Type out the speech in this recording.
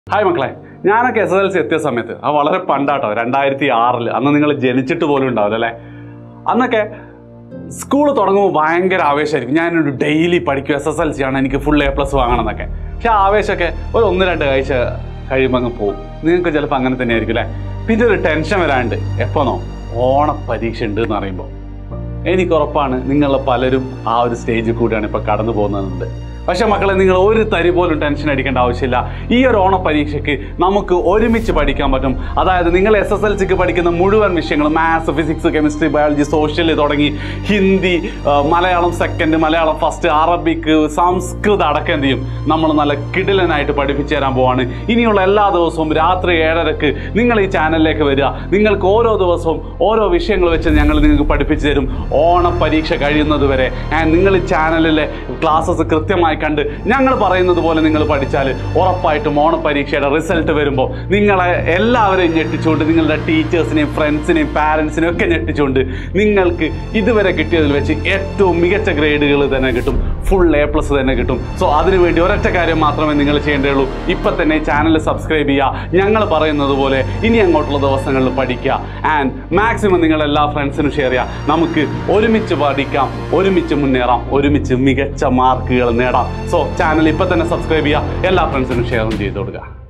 hi മക്കളെ ഞാനൊക്കെ S S L C എത്തിയ സമയത്ത് അത് വളരെ പണ്ടാട്ടോ രണ്ടായിരത്തി ആറിൽ അന്ന് നിങ്ങൾ ജനിച്ചിട്ട് പോലും ഉണ്ടാവില്ല അല്ലേ അന്നൊക്കെ സ്കൂൾ തുടങ്ങുമ്പോൾ ഭയങ്കര ആവേശമായിരിക്കും ഞാനൊരു ഡെയിലി പഠിക്കും എസ് എസ് എൽ സി ആണ് എനിക്ക് ഫുൾ എ പ്ലസ് വാങ്ങണം എന്നൊക്കെ പക്ഷെ ആ ആവേശമൊക്കെ ഒരു ഒന്ന് രണ്ട് ആഴ്ച കഴിയുമ്പോൾ അങ്ങ് പോകും നിങ്ങൾക്ക് ചിലപ്പോൾ അങ്ങനെ തന്നെ ആയിരിക്കും അല്ലേ പിന്നെ ഒരു ടെൻഷൻ വരാണ്ട് എപ്പോന്നോ ഓണ പരീക്ഷ ഉണ്ട് എന്ന് പറയുമ്പോൾ എനിക്ക് ഉറപ്പാണ് നിങ്ങൾ പലരും ആ ഒരു സ്റ്റേജിൽ കൂടിയാണ് ഇപ്പോൾ കടന്നു പോകുന്നത് പക്ഷേ മക്കളെ നിങ്ങൾ ഒരു തരി പോലും ടെൻഷൻ അടിക്കേണ്ട ആവശ്യമില്ല ഈ ഒരു ഓണ പരീക്ഷയ്ക്ക് നമുക്ക് ഒരുമിച്ച് പഠിക്കാൻ പറ്റും അതായത് നിങ്ങൾ എസ് എസ് എൽ സിക്ക് പഠിക്കുന്ന മുഴുവൻ വിഷയങ്ങളും maths physics chemistry biology social തുടങ്ങി ഹിന്ദി ആ, Malayalam second Malayalam first Arabic സംസ്കൃതം അടക്കം എന്ത് ചെയ്യും നമ്മൾ നല്ല കിടിലനായിട്ട് പഠിപ്പിച്ചു തരാൻ പോവാണ് ഇനിയുള്ള എല്ലാ ദിവസവും രാത്രി ഏഴരക്ക് നിങ്ങൾ ഈ ചാനലിലേക്ക് വരിക നിങ്ങൾക്ക് ഓരോ ദിവസവും ഓരോ വിഷയങ്ങൾ വെച്ച് ഞങ്ങൾ നിങ്ങൾക്ക് പഠിപ്പിച്ചു തരും ഓണ പരീക്ഷ കഴിയുന്നത് വരെ ആൻഡ് നിങ്ങൾ ഈ ചാനലിലെ ക്ലാസ്സസ് കൃത്യമായി കണ്ട് ഞങ്ങൾ പറയുന്നത് പോലെ നിങ്ങൾ പഠിച്ചാൽ ഉറപ്പായിട്ടും ഓണ പരീക്ഷയുടെ റിസൾട്ട് വരുമ്പോൾ നിങ്ങളെ എല്ലാവരെയും ഞെട്ടിച്ചുകൊണ്ട് നിങ്ങളുടെ ടീച്ചേഴ്സിനെയും ഫ്രണ്ട്സിനെയും പാരൻസിനെയും ഒക്കെ ഞെട്ടിച്ചുകൊണ്ട് നിങ്ങൾക്ക് ഇതുവരെ കിട്ടിയതിൽ വെച്ച് ഏറ്റവും മികച്ച ഗ്രേഡുകൾ തന്നെ കിട്ടും ഫുൾ എ പ്ലസ് തന്നെ കിട്ടും സോ അതിനുവേണ്ടി ഒരൊറ്റ കാര്യം മാത്രമേ നിങ്ങൾ ചെയ്യേണ്ടതുള്ളൂ ഇപ്പം തന്നെ ചാനൽ സബ്സ്ക്രൈബ് ചെയ്യുക ഞങ്ങൾ പറയുന്നത് പോലെ ഇനി അങ്ങോട്ടുള്ള ദിവസങ്ങളിൽ പഠിക്കുക ആൻഡ് മാക്സിമം നിങ്ങൾ എല്ലാ ഫ്രണ്ട്സിനും ഷെയർ ചെയ്യുക നമുക്ക് ഒരുമിച്ച് പഠിക്കാം ഒരുമിച്ച് മുന്നേറാം ഒരുമിച്ച് മികച്ച മാർക്കുകൾ നേടാം സോ ചാനൽ ഇപ്പം തന്നെ സബ്സ്ക്രൈബ് ചെയ്യുക എല്ലാ ഫ്രണ്ട്സിനും ഷെയറും ചെയ്ത് കൊടുക്കുക